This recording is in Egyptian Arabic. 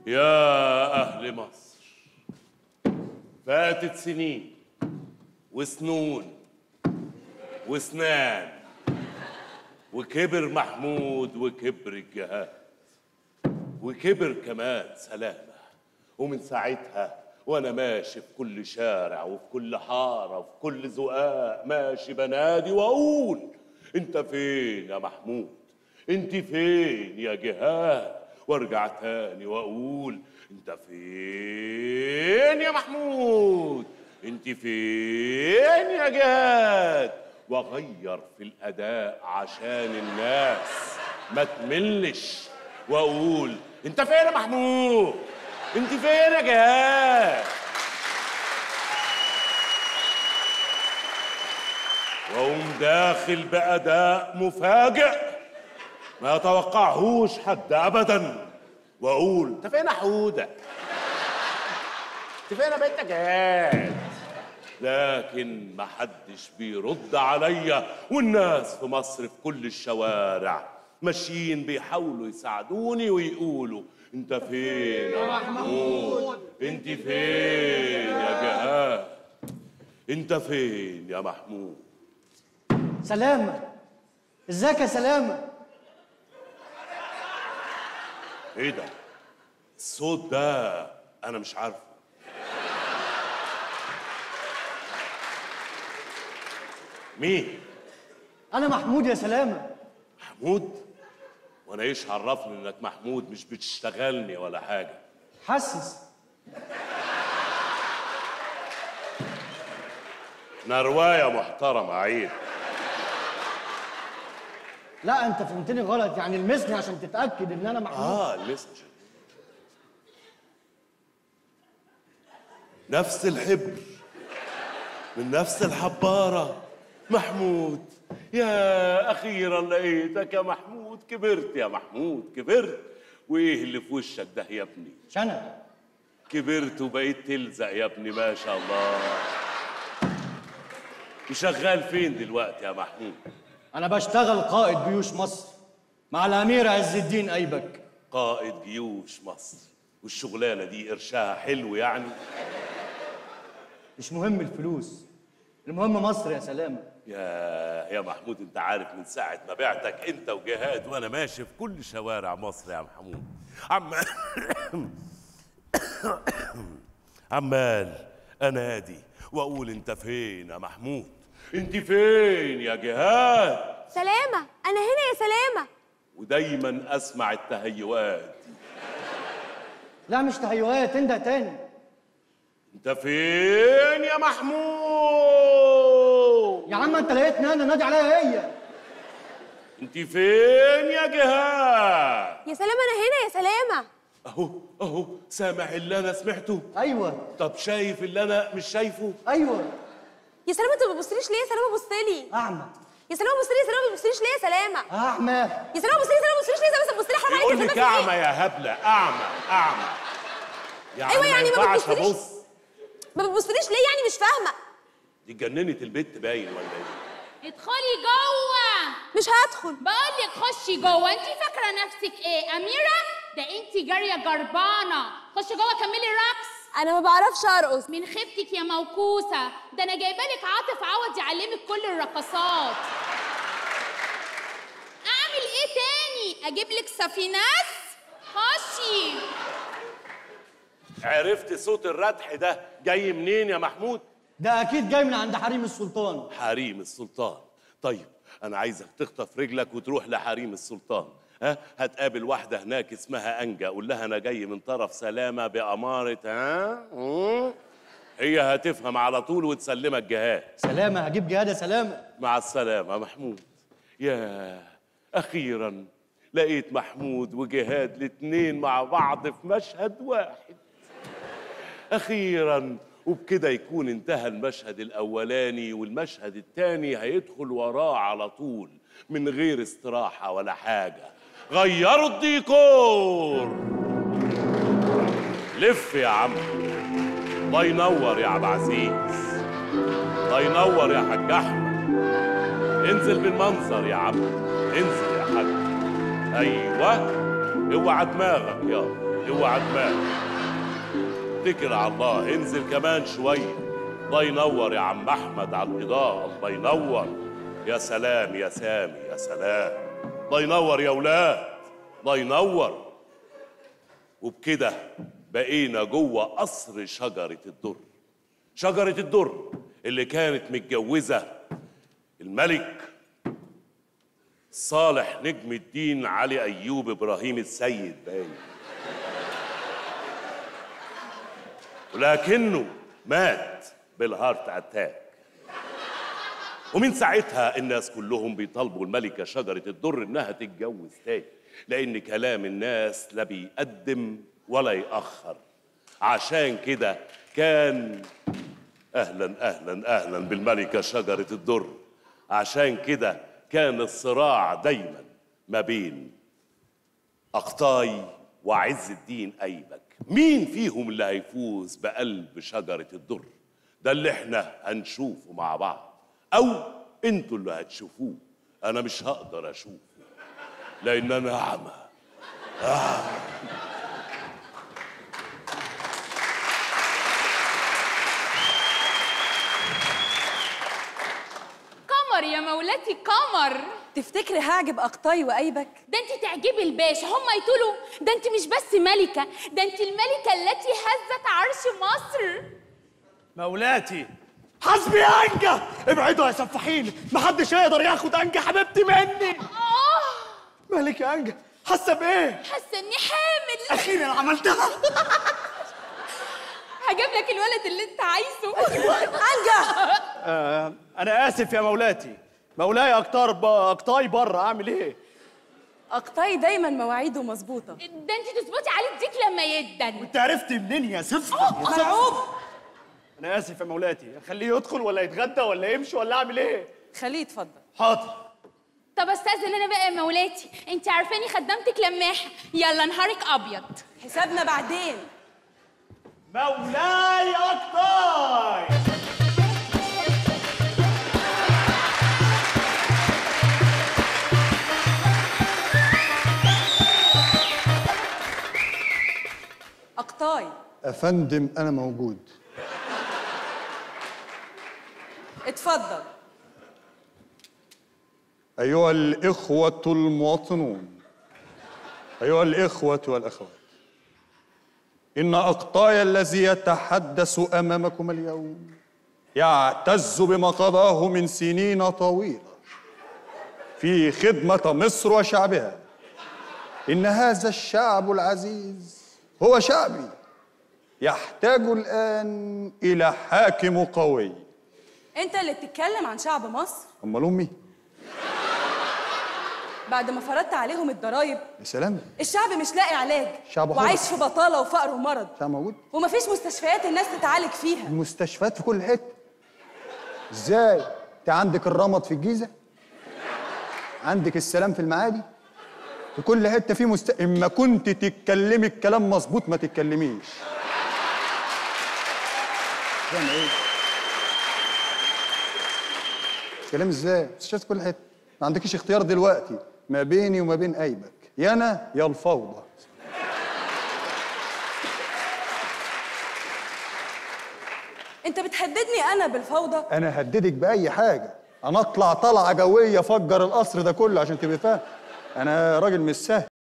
يا أهل مصر فاتت سنين وسنون وسنان وكبر محمود وكبر الجهاد وكبر كمان سلامة ومن ساعتها وانا ماشي في كل شارع وفي كل حارة وفي كل زقاق ماشي بنادي واقول انت فين يا محمود انت فين يا جهاد وارجع تاني واقول انت فين يا محمود انت فين يا جهاد واغير في الاداء عشان الناس ما تملش واقول انت فين يا محمود انت فين يا جهاد واقوم داخل باداء مفاجئ ما يتوقعهوش حد ابدا واقول انت فين يا حوده انت فين يا بنت جهاد لكن محدش بيرد عليا والناس في مصر في كل الشوارع ماشيين بيحاولوا يساعدوني ويقولوا انت فين يا محمود انت فين يا جهاد انت فين يا محمود سلامة ازيك يا سلامة ايه ده الصوت ده انا مش عارفه مين انا محمود يا سلامة محمود وانا ايش عرفني انك محمود مش بتشتغلني ولا حاجه حسس انا روايه محترمه عيب لا انت فهمتني غلط يعني المسني عشان تتاكد ان انا محمود اه المسنجر نفس الحبر من نفس الحبارة محمود يا أخيرا لقيتك يا محمود كبرت يا محمود كبرت وإيه اللي في وشك ده يا ابني شنب كبرت وبقيت تلزق يا ابني ما شاء الله وشغال فين دلوقتي يا محمود انا بشتغل قائد جيوش مصر مع الامير عز الدين ايبك قائد جيوش مصر والشغلانة دي قرشها حلو يعني مش مهم الفلوس المهم مصر يا سلامة يا يا محمود انت عارف من ساعة ما بعتك انت وجهاد وانا ماشي في كل شوارع مصر يا محمود عمال عمال انادي واقول انت فين يا محمود انت فين يا جهاد سلامة أنا هنا يا سلامة ودايما اسمع التهيؤات لا مش تهيؤات انده تاني انت فين يا محمود يا عم انت لقيتني انا نادي عليا هي انت فين يا جهاد يا سلامة أنا هنا يا سلامة اهو اهو سامع اللي انا سمعته ايوه طب شايف اللي انا مش شايفه ايوه يا سلامة أنت ما بتبصليش ليه يا سلامة بص لي اعمى يا سلامة بص لي يا سلامة ما بتبصليش ليه يا سلامة اعمى يا سلامة بص لي يا سلامة ما بتبصليش ليه يا سلامة بص لي حرام عليك يقول يا لك سلامة في اعمى إيه؟ يا هبله اعمى اعمى يعني أيوة يعني ما ينفعش بتبصليش. ابص ما بتبصليش ليه يعني مش فاهمة دي جننت البت باين ولا ايه ادخلي جوه مش هدخل بقول لك خشي جوه انت فاكره نفسك ايه اميره ده انت جاريه جربانه خشي جوه كملي الرقص أنا ما بعرفش أرقص من خيبتك يا موكوسه ده انا جايبه لك عاطف عوض يعلمك كل الرقصات اعمل ايه تاني اجيب لك سفيناس خشي عرفت صوت الردح ده جاي منين يا محمود ده اكيد جاي من عند حريم السلطان حريم السلطان طيب انا عايزك تخطف رجلك وتروح لحريم السلطان ها هتقابل واحدة هناك اسمها أنجا قول لها أنا جاي من طرف سلامة بأمارة ها مم؟ هي هتفهم على طول وتسلمك جهاد سلامة هجيب جهاد يا سلامة مع السلامة محمود يا أخيرا لقيت محمود وجهاد الاتنين مع بعض في مشهد واحد أخيرا وبكده يكون انتهى المشهد الأولاني والمشهد التاني هيدخل وراه على طول من غير استراحة ولا حاجة غيروا الديكور لف يا عم الله ينور يا عبد العزيز الله ينور يا حاج احمد انزل بالمنظر يا عم انزل يا حاج ايوه اوعى دماغك يا اوعى دماغك اتكل على الله انزل كمان شويه الله ينور يا عم احمد على الاضاءه الله ينور يا سلام يا سامي يا سلام الله ينور يا ولاد الله ينور وبكده بقينا جوه قصر شجره الدر شجره الدر اللي كانت متجوزه الملك صالح نجم الدين علي ايوب ابراهيم السيد باين ولكنه مات بالهارت اتاك ومن ساعتها الناس كلهم بيطالبوا الملكه شجره الدر انها تتجوز تاني لان كلام الناس لا بيقدم ولا ياخر عشان كده كان اهلا اهلا اهلا بالملكه شجره الدر عشان كده كان الصراع دايما ما بين أقطاي وعز الدين أيبك مين فيهم اللي هيفوز بقلب شجرة الدر ده اللي احنا هنشوفه مع بعض أو انتوا اللي هتشوفوه أنا مش هقدر أشوفه لأن أنا أعمى قمر يا مولاتي قمر تفتكري هعجب اقطاي وايبك ده انت تعجبي الباشا هم يقولوا ده انت مش بس ملكة ده انت الملكة التي هزت عرش مصر مولاتي حسبي يا انجا ابعدوا يا سفاحين محدش يقدر ياخد انجا حبيبتي مني اه مالك يا انجا حاسه بايه حاسة اني حامل اخيرا عملتها هجيب لك الولد اللي انت عايزه انجا آه انا اسف يا مولاتي مولاي اكتر ب... اقطاي بره اعمل ايه اقطاي دايما مواعيده مظبوطه ده انت تظبطي عليه الديك لما يدن انت عرفت منين يا سفر مرعوب انا اسف يا مولاتي اخليه يدخل ولا يتغدى ولا يمشي ولا اعمل ايه خليه يتفضل حاضر طب استاذن انا بقى يا مولاتي انت عارفاني خدامتك لماحه يلا نهارك ابيض حسابنا بعدين مولاي اكتر اقطاي أفندم أنا موجود اتفضل أيها الإخوة المواطنون أيها الإخوة والأخوات إن أقطاي الذي يتحدث أمامكم اليوم يعتز بما قضاه من سنين طويلة في خدمة مصر وشعبها إن هذا الشعب العزيز هو شعبي يحتاج الآن إلى حاكم قوي انت اللي بتتكلم عن شعب مصر أمال أمي بعد ما فرضت عليهم الضرايب يا سلام الشعب مش لاقي علاج شعب حر. وعايش في بطاله وفقر ومرض شعب موجود ومفيش مستشفيات الناس تتعالج فيها المستشفيات في كل حته ازاي انت عندك الرمد في الجيزه عندك السلام في المعادي في كل حته في مست... اما كنت تتكلمي الكلام مظبوط ما تتكلميش فاهم ايه كلام ازاي مستشفيات في كل حته ما عندكيش اختيار دلوقتي ما بيني وما بين ايبك يا انا يا الفوضى انت بتهددني انا بالفوضى انا هددك باي حاجه انا اطلع طلعه جويه افجر القصر ده كله عشان تبقى فاهم انا راجل مش سهل